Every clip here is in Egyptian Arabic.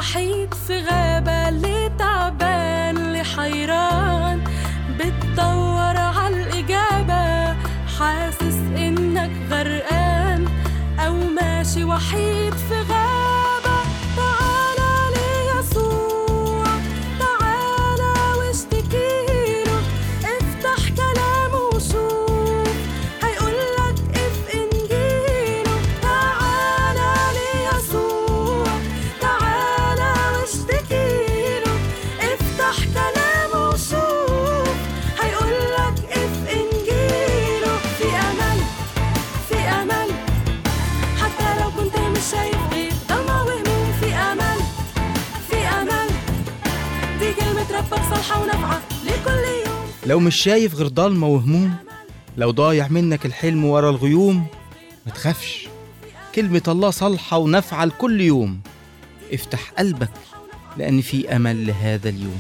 وحيد في غابة اللي تعبان اللي حيران بتدور عالإجابة حاسس إنك غرقان أو ماشي وحيد في غابة تعالى ليسوع تعالى واشتكيله افتح كلامه وشوف هيقولك اف انجيله تعالى ليسوع تعالى واشتكيله افتح كلامه وشوف هيقولك اف انجيله في امل في امل حتى لو كنت مش شايف غير ضلمة وهموم في امل في امل دي كلمة ربك صالحة ونافعة لكل يوم لو مش شايف غير ضلمة وهموم لو ضايع منك الحلم ورا الغيوم ما تخافش كلمة الله صالحة ونافعة لكل يوم افتح قلبك لأن في أمل لهذا اليوم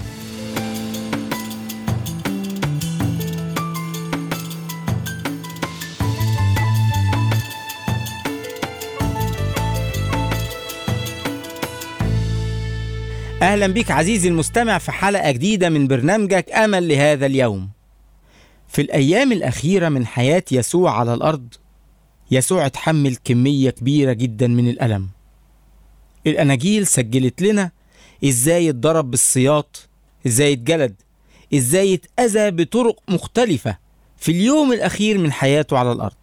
أهلا بك عزيزي المستمع في حلقة جديدة من برنامجك أمل لهذا اليوم. في الأيام الأخيرة من حياة يسوع على الأرض، يسوع اتحمل كمية كبيرة جدا من الألم. الأناجيل سجلت لنا إزاي اتضرب بالسياط، إزاي اتجلد، إزاي اتأذى بطرق مختلفة في اليوم الأخير من حياته على الأرض.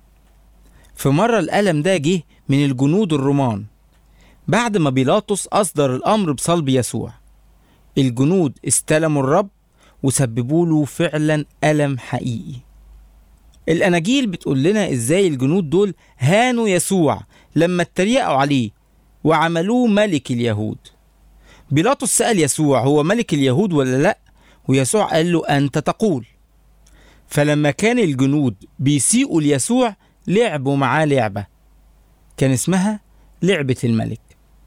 في مرة الألم ده جه من الجنود الرومان بعد ما بيلاطس أصدر الأمر بصلب يسوع الجنود استلموا الرب وسببوا له فعلا ألم حقيقي الأناجيل بتقول لنا إزاي الجنود دول هانوا يسوع لما اتريقوا عليه وعملوه ملك اليهود بيلاطس سأل يسوع هو ملك اليهود ولا لأ ويسوع قال له أنت تقول فلما كان الجنود بيسيئوا ليسوع لعبوا معاه لعبة كان اسمها لعبة الملك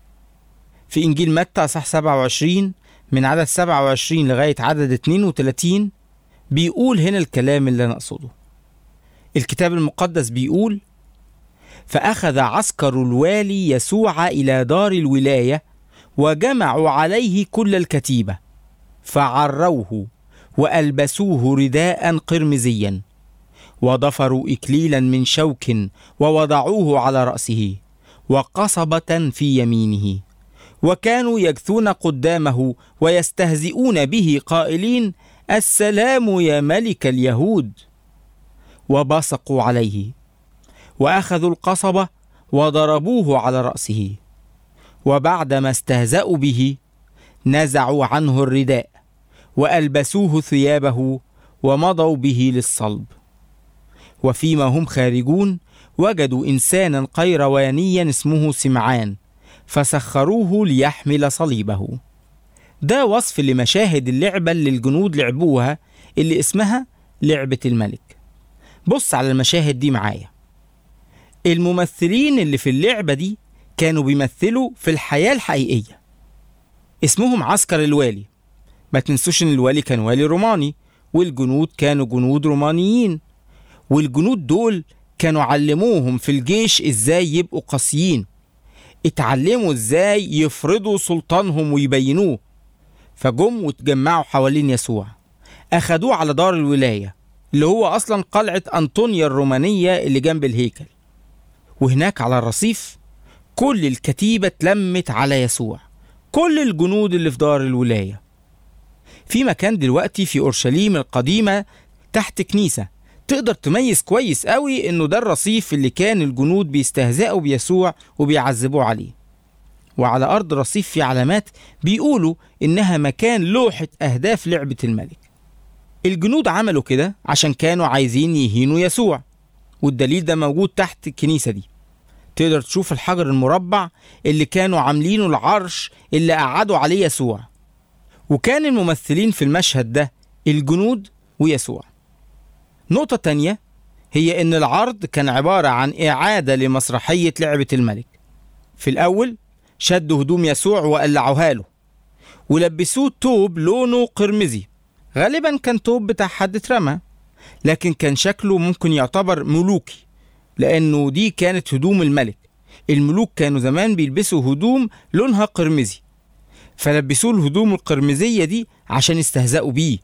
في إنجيل متى صح 27 من عدد 27 لغاية عدد 32 بيقول هنا الكلام اللي أنا أقصده الكتاب المقدس بيقول فأخذ عسكر الوالي يسوع إلى دار الولاية وجمعوا عليه كل الكتيبة فعروه وألبسوه رداء قرمزيا وضفروا إكليلا من شوك ووضعوه على رأسه وقصبة في يمينه وكانوا يجثون قدامه ويستهزئون به قائلين السلام يا ملك اليهود وبصقوا عليه واخذوا القصبه وضربوه على راسه وبعدما استهزأوا به نزعوا عنه الرداء والبسوه ثيابه ومضوا به للصلب وفيما هم خارجون وجدوا انسانا قيروانيا اسمه سمعان فسخروه ليحمل صليبه ده وصف لمشاهد اللعبة اللي الجنود لعبوها اللي اسمها لعبة الملك بص على المشاهد دي معايا الممثلين اللي في اللعبة دي كانوا بيمثلوا في الحياة الحقيقية اسمهم عسكر الوالي ما تنسوش ان الوالي كان والي روماني والجنود كانوا جنود رومانيين والجنود دول كانوا علموهم في الجيش ازاي يبقوا قاسيين اتعلموا ازاي يفرضوا سلطانهم ويبينوه فجم واتجمعوا حوالين يسوع اخدوه على دار الولاية اللي هو اصلا قلعة انطونيا الرومانية اللي جنب الهيكل وهناك على الرصيف كل الكتيبة اتلمت على يسوع كل الجنود اللي في دار الولاية في مكان دلوقتي في أورشليم القديمة تحت كنيسة تقدر تميز كويس قوي انه ده الرصيف اللي كان الجنود بيستهزئوا بيسوع وبيعذبوه عليه وعلى أرض الرصيف في علامات بيقولوا إنها مكان لوحة أهداف لعبة الملك الجنود عملوا كده عشان كانوا عايزين يهينوا يسوع والدليل ده موجود تحت الكنيسة دي تقدر تشوف الحجر المربع اللي كانوا عاملينه العرش اللي قعدوا عليه يسوع وكان الممثلين في المشهد ده الجنود ويسوع نقطة تانية هي إن العرض كان عبارة عن إعادة لمسرحية لعبة الملك في الأول شدوا هدوم يسوع وقلعوها له ولبسوه توب لونه قرمزي غالبا كان توب بتاع حد اترمى لكن كان شكله ممكن يعتبر ملوكي لأنه دي كانت هدوم الملك الملوك كانوا زمان بيلبسوا هدوم لونها قرمزي فلبسوه الهدوم القرمزية دي عشان يستهزأوا بيه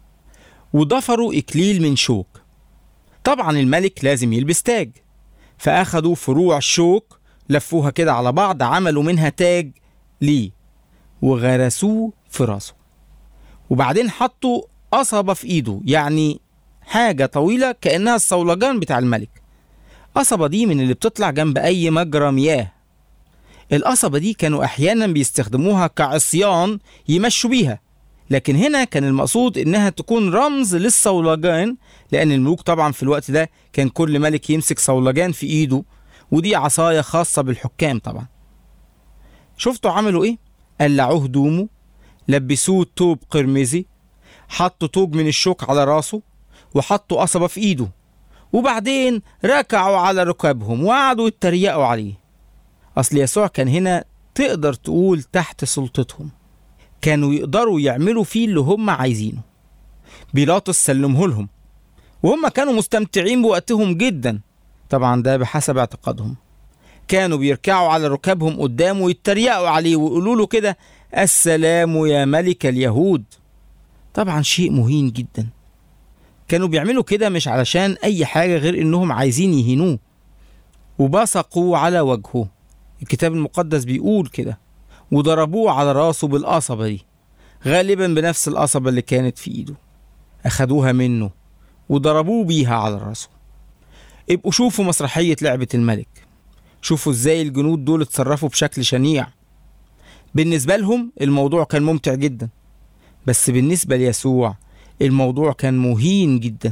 وضفروا إكليل من شوك طبعا الملك لازم يلبس تاج فأخدوا فروع الشوك لفوها كده على بعض عملوا منها تاج ليه وغرسوه في راسه وبعدين حطوا قصبة في إيده يعني حاجة طويلة كأنها الصولجان بتاع الملك قصبة دي من اللي بتطلع جنب أي مجرى مياه القصبة دي كانوا أحيانا بيستخدموها كعصيان يمشوا بيها لكن هنا كان المقصود إنها تكون رمز للصولجان لأن الملوك طبعا في الوقت ده كان كل ملك يمسك صولجان في إيده ودي عصاية خاصة بالحكام طبعا شفتوا عملوا إيه؟ قلعوه هدومه لبسوه توب قرمزي حطوا توج من الشوك على راسه وحطوا قصبة في إيده وبعدين ركعوا على ركابهم وقعدوا يتريقوا عليه أصل يسوع كان هنا تقدر تقول تحت سلطتهم كانوا يقدروا يعملوا فيه اللي هم عايزينه بيلاطس سلمه لهم وهم كانوا مستمتعين بوقتهم جدا طبعا ده بحسب اعتقادهم كانوا بيركعوا على ركابهم قدامه ويتريقوا عليه ويقولوا له كده السلام يا ملك اليهود طبعا شيء مهين جدا كانوا بيعملوا كده مش علشان أي حاجة غير إنهم عايزين يهينوه وبصقوا على وجهه الكتاب المقدس بيقول كده وضربوه على راسه بالقصبة دي غالبا بنفس القصبة اللي كانت في إيده أخدوها منه وضربوه بيها على راسه ابقوا شوفوا مسرحية لعبة الملك شوفوا ازاي الجنود دول اتصرفوا بشكل شنيع بالنسبة لهم الموضوع كان ممتع جدا بس بالنسبة ليسوع الموضوع كان مهين جدا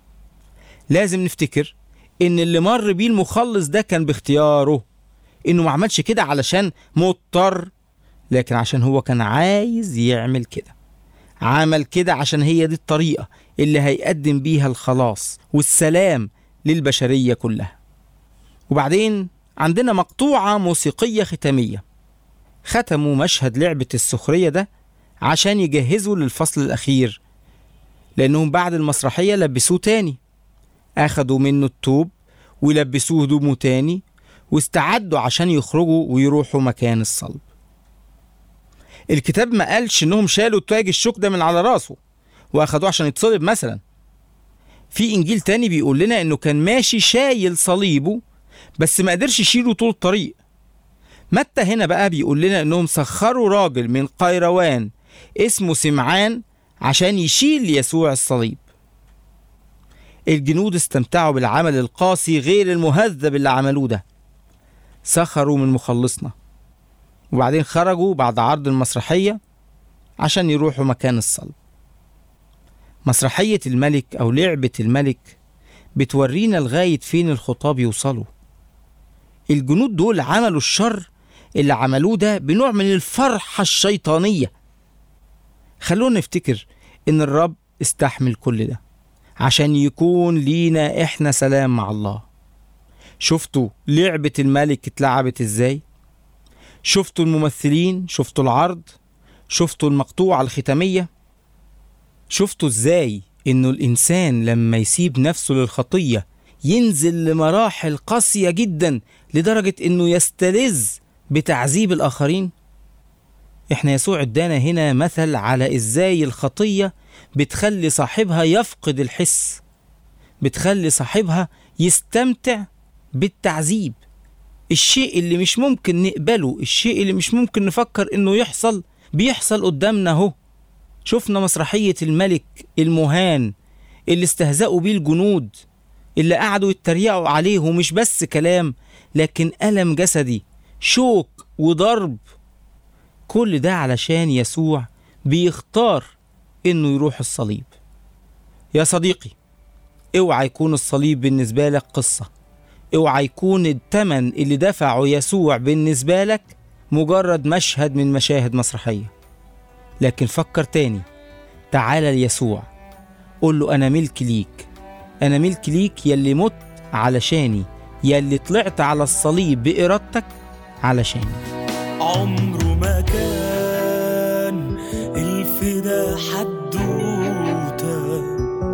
لازم نفتكر ان اللي مر بيه المخلص ده كان باختياره انه ما عملش كده علشان مضطر لكن عشان هو كان عايز يعمل كده عمل كده عشان هي دي الطريقة اللي هيقدم بيها الخلاص والسلام للبشرية كلها وبعدين عندنا مقطوعة موسيقية ختامية ختموا مشهد لعبة السخرية ده عشان يجهزوا للفصل الأخير لأنهم بعد المسرحية لبسوه تاني أخدوا منه التوب ولبسوه هدومه تاني واستعدوا عشان يخرجوا ويروحوا مكان الصلب الكتاب ما قالش انهم شالوا تاج الشوك ده من على راسه واخدوه عشان يتصلب مثلا في انجيل تاني بيقول لنا انه كان ماشي شايل صليبه بس ما قدرش يشيله طول الطريق متى هنا بقى بيقول لنا انهم سخروا راجل من قيروان اسمه سمعان عشان يشيل يسوع الصليب الجنود استمتعوا بالعمل القاسي غير المهذب اللي عملوه ده سخروا من مخلصنا وبعدين خرجوا بعد عرض المسرحية عشان يروحوا مكان الصلب مسرحية الملك أو لعبة الملك بتورينا لغاية فين الخطاب يوصلوا الجنود دول عملوا الشر اللي عملوه ده بنوع من الفرحة الشيطانية خلونا نفتكر إن الرب استحمل كل ده عشان يكون لينا إحنا سلام مع الله شفتوا لعبة الملك اتلعبت إزاي؟ شفتوا الممثلين شفتوا العرض شفتوا المقطوعة الختامية شفتوا ازاي انه الانسان لما يسيب نفسه للخطية ينزل لمراحل قاسية جدا لدرجة انه يستلذ بتعذيب الاخرين احنا يسوع ادانا هنا مثل على ازاي الخطية بتخلي صاحبها يفقد الحس بتخلي صاحبها يستمتع بالتعذيب الشيء اللي مش ممكن نقبله الشيء اللي مش ممكن نفكر انه يحصل بيحصل قدامنا اهو شفنا مسرحية الملك المهان اللي استهزأوا بيه الجنود اللي قعدوا يتريقوا عليه ومش بس كلام لكن ألم جسدي شوك وضرب كل ده علشان يسوع بيختار انه يروح الصليب يا صديقي اوعى يكون الصليب بالنسبة لك قصة اوعى يكون التمن اللي دفعه يسوع بالنسبة لك مجرد مشهد من مشاهد مسرحية لكن فكر تاني تعال ليسوع قول له أنا ملك ليك أنا ملك ليك يلي مت علشاني يلي طلعت على الصليب بإرادتك علشاني عمره ما كان الفدا حدوته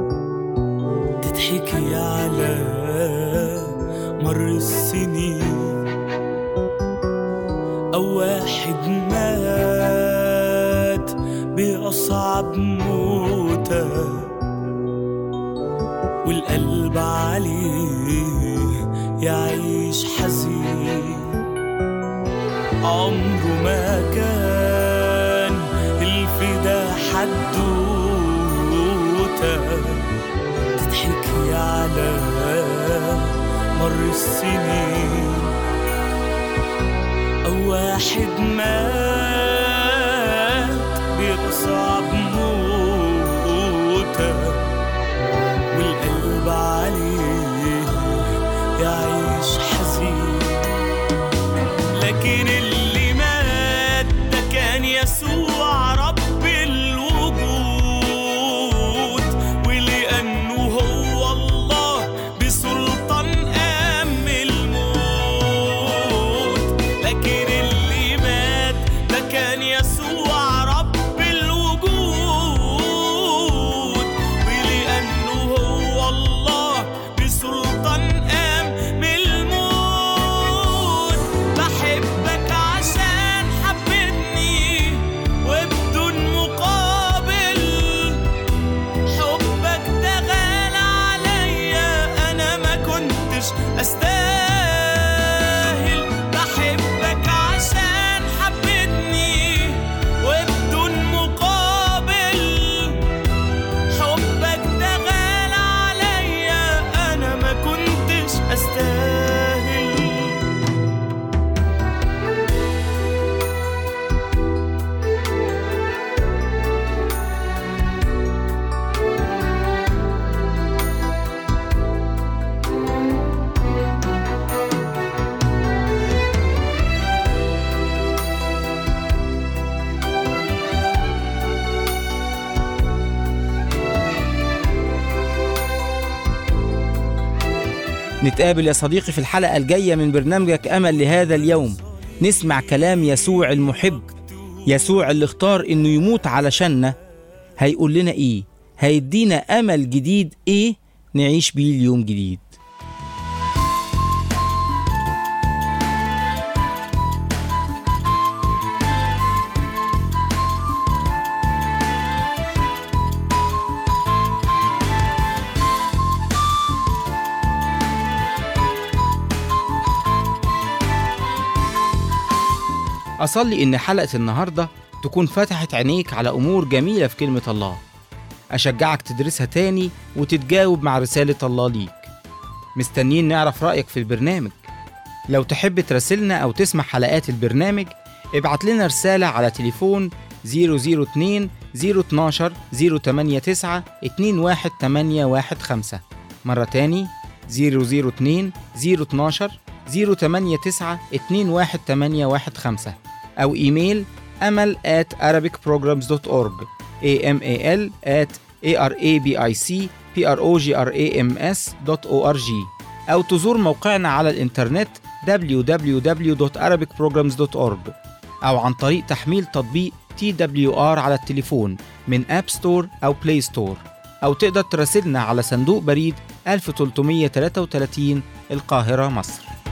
تضحكي على مر السنين أو واحد مات والقلب عليه يعيش حزين عمره ما كان الفدا حدوته تضحكي على مر السنين أو واحد مات بيصعب موته والقلب عليه يعيش حزين لكن اللي مات ده كان يسوع رب الوجود ولأنه هو الله بسلطان قام الموت لكن اللي مات ده كان يسوع رب الوجود ولأنه هو الله بسلطان قام الموت بحبك عشان حبتني وبدون مقابل حبك ده غالى عليا انا ما كنتش استاهل بحبك عشان حبتني وبدون مقابل حبك ده غالى عليا انا ما كنتش استاهل نتقابل يا صديقي في الحلقة الجاية من برنامجك أمل لهذا اليوم نسمع كلام يسوع المحب يسوع اللي اختار إنه يموت علشاننا هيقول لنا إيه هيدينا أمل جديد إيه نعيش بيه اليوم جديد أصلي إن حلقة النهاردة تكون فتحت عينيك على أمور جميلة في كلمة الله أشجعك تدرسها تاني وتتجاوب مع رسالة الله ليك مستنيين نعرف رأيك في البرنامج لو تحب تراسلنا أو تسمع حلقات البرنامج ابعت لنا رسالة على تليفون 002 012 089 21815 مرة تاني 002 012 089 21815 أو إيميل أمل at arabicprograms.org amal at arabicprograms.org أو تزور موقعنا على الإنترنت www.arabicprograms.org أو عن طريق تحميل تطبيق TWR على التليفون من أب ستور أو بلاي ستور أو تقدر تراسلنا على صندوق بريد 1333 القاهرة مصر